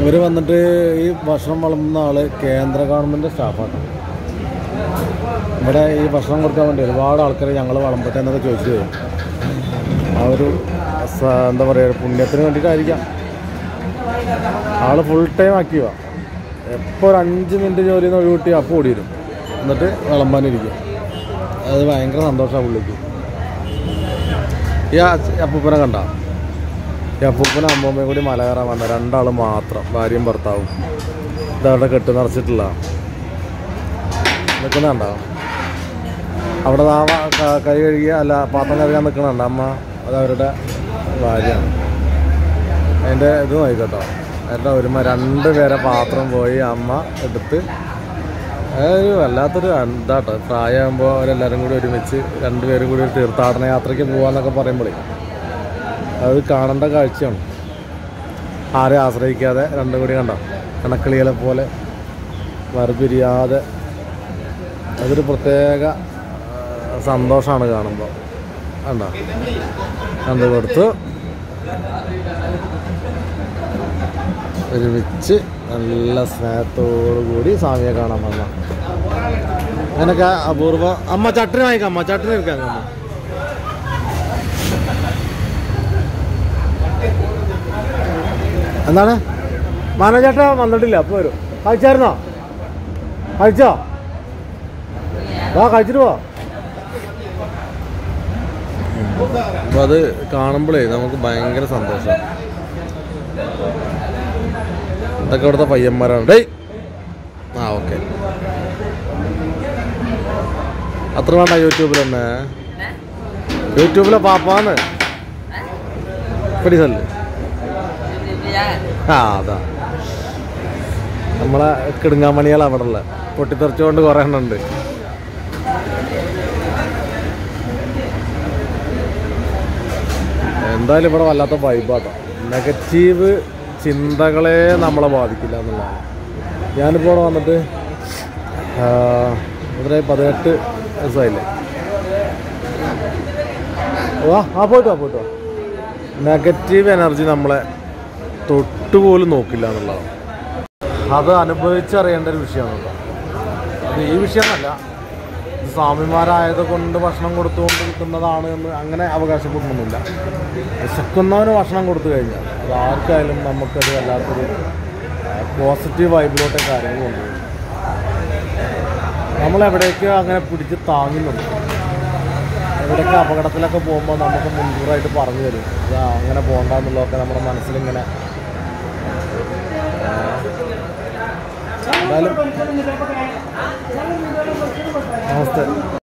ഇവർ വന്നിട്ട് ഈ ഭക്ഷണം വിളമ്പുന്ന ആള് കേന്ദ്ര ഗവൺമെൻറ് സ്റ്റാഫാണ് ഇവിടെ ഈ ഭക്ഷണം കൊടുക്കാൻ വേണ്ടി ഒരുപാട് ആൾക്കാർ ഞങ്ങൾ വിളമ്പട്ടെ എന്നൊക്കെ ചോദിച്ചു തരും ആ ഒരു സ- എന്താ പറയുക പുണ്യത്തിന് വേണ്ടിയിട്ടായിരിക്കാം ആള് ഫുൾ ടൈം ആക്റ്റീവ എപ്പോൾ ഒരു അഞ്ച് മിനിറ്റ് ജോലി നിന്ന് ഒഴിവിട്ടി അപ്പോൾ ഓടി വരും എന്നിട്ട് വിളമ്പാനിരിക്കും അത് ഭയങ്കര സന്തോഷമാണ് പുള്ളിക്ക് ഈ അച്ഛ- അപ്പൂപ്പനെ കണ്ട ഈ അപ്പൂപ്പനും അമ്മൂമ്മയും കൂടി മല കയറാൻ വന്ന രണ്ടാൾ മാത്രം ഭാര്യയും ഭർത്താവും ഇതവിടെ കെട്ട് നിറച്ചിട്ടില്ല നിൽക്കുന്നുണ്ടോ അവിടെ ദാ വ- ക- കൈ കഴുകിയ അല്ല പാത്രം കഴുകാൻ നിൽക്കണുണ്ട് അമ്മ അത് അവരുടെ ഭാര്യയാണ് അതിൻ്റെ ഇത് നോക്കിക്കോട്ടോ എൻ്റെ ഒരുമ രണ്ട് പേരെ പാത്രം പോയി അമ്മ എടുത്ത് അതൊരു വല്ലാത്തൊരു എന്താട്ടോ പ്രായമാകുമ്പോൾ അവരെല്ലാവരും കൂടി ഒരുമിച്ച് രണ്ടുപേരും കൂടി ഒരു തീർത്ഥാടന യാത്രയ്ക്ക് പോകാന്നൊക്കെ പറയുമ്പോഴേ അത് കാണേണ്ട കാഴ്ചയാണ് ആരെ ആശ്രയിക്കാതെ രണ്ടും കൂടി കണ്ടോ കണക്കിളികളെ പോലെ വേർപിരിയാതെ അതൊരു പ്രത്യേക ആ, സന്തോഷമാണ് കാണുമ്പോൾ കണ്ടോ കണ്ടു കൊടുത്തു ഒരുമിച്ച് നല്ല സ്നേഹത്തോടു കൂടി സ്വാമിയെ കാണാൻ വന്ന അങ്ങനൊക്കെ അപൂർവ അമ്മ ചട്ടിന് വാങ്ങിക്കാം അമ്മ ചട്ടിന് എടുക്കാം അമ്മ എന്താണ് മാനേജേട്ട വന്നിട്ടില്ല അപ്പോൾ വരും കഴിച്ചായിരുന്നോ കഴിച്ചോ വാ കഴിച്ചിട്ട് പോ അപ്പോൾ അത് കാണുമ്പോഴേ നമുക്ക് ഭയങ്കര സന്തോഷം ഇതൊക്കെ ഇവിടുത്തെ പയ്യന്മാരാണ് ഡേയ് ആ ഓക്കെ അത്ര വേണ്ട യൂട്യൂബിൽ തന്നെ യൂട്യൂബിലെ പാപ്പാന്ന് പിടിച്ചല്ലേ ആ അതാ നമ്മളെ കിടുങ്ങാമണികൾ അവിടെ ഉള്ള പൊട്ടിത്തെറിച്ചുകൊണ്ട് കുറേ എണ്ണം ഉണ്ട് എന്തായാലും ഇവിടെ വല്ലാത്ത വൈബാട്ടോ നെഗറ്റീവ് ചിന്തകളെ നമ്മളെ ബാധിക്കില്ല എന്നുള്ളതാണ് ഞാനിപ്പോൾ ഇവിടെ വന്നിട്ട് ആ, ഇവിടെ പതിനെട്ട് ദിവസമായില്ലേ വാ ആ പോയിട്ട് വാ പോയിട്ട് വാ നെഗറ്റീവ് എനർജി നമ്മളെ തൊട്ടുപോലും നോക്കില്ല എന്നുള്ളതാണ് അത് അനുഭവിച്ചറിയേണ്ട ഒരു വിഷയമാണ് അത് ഈ വിഷയമല്ല ഇത് സ്വാമിമാരായത് കൊണ്ട് ഭക്ഷണം കൊടുത്തുകൊണ്ട് കിട്ടുന്നതാണ് എന്ന് അങ്ങനെ അവകാശപ്പെടുന്നൊന്നുമില്ല വിശക്കുന്നവന് ഭക്ഷണം കൊടുത്തു കഴിഞ്ഞാൽ അത് ആർക്കായാലും നമുക്കത് വല്ലാത്തൊരു പോസിറ്റീവ് വൈബിലോട്ടെ കാര്യങ്ങൾ കൊണ്ടുപോകും നമ്മളെവിടേക്ക് അങ്ങനെ പിടിച്ച് താങ്ങുന്നുണ്ട് എവിടെയൊക്കെ അപകടത്തിലൊക്കെ പോകുമ്പോൾ നമുക്ക് മുൻകൂറായിട്ട് പറഞ്ഞു തരും ഇത് അങ്ങനെ പോകണ്ടെന്നുള്ളതൊക്കെ നമ്മുടെ മനസ്സിലിങ്ങനെ എന്തായാലും നമസ്തേ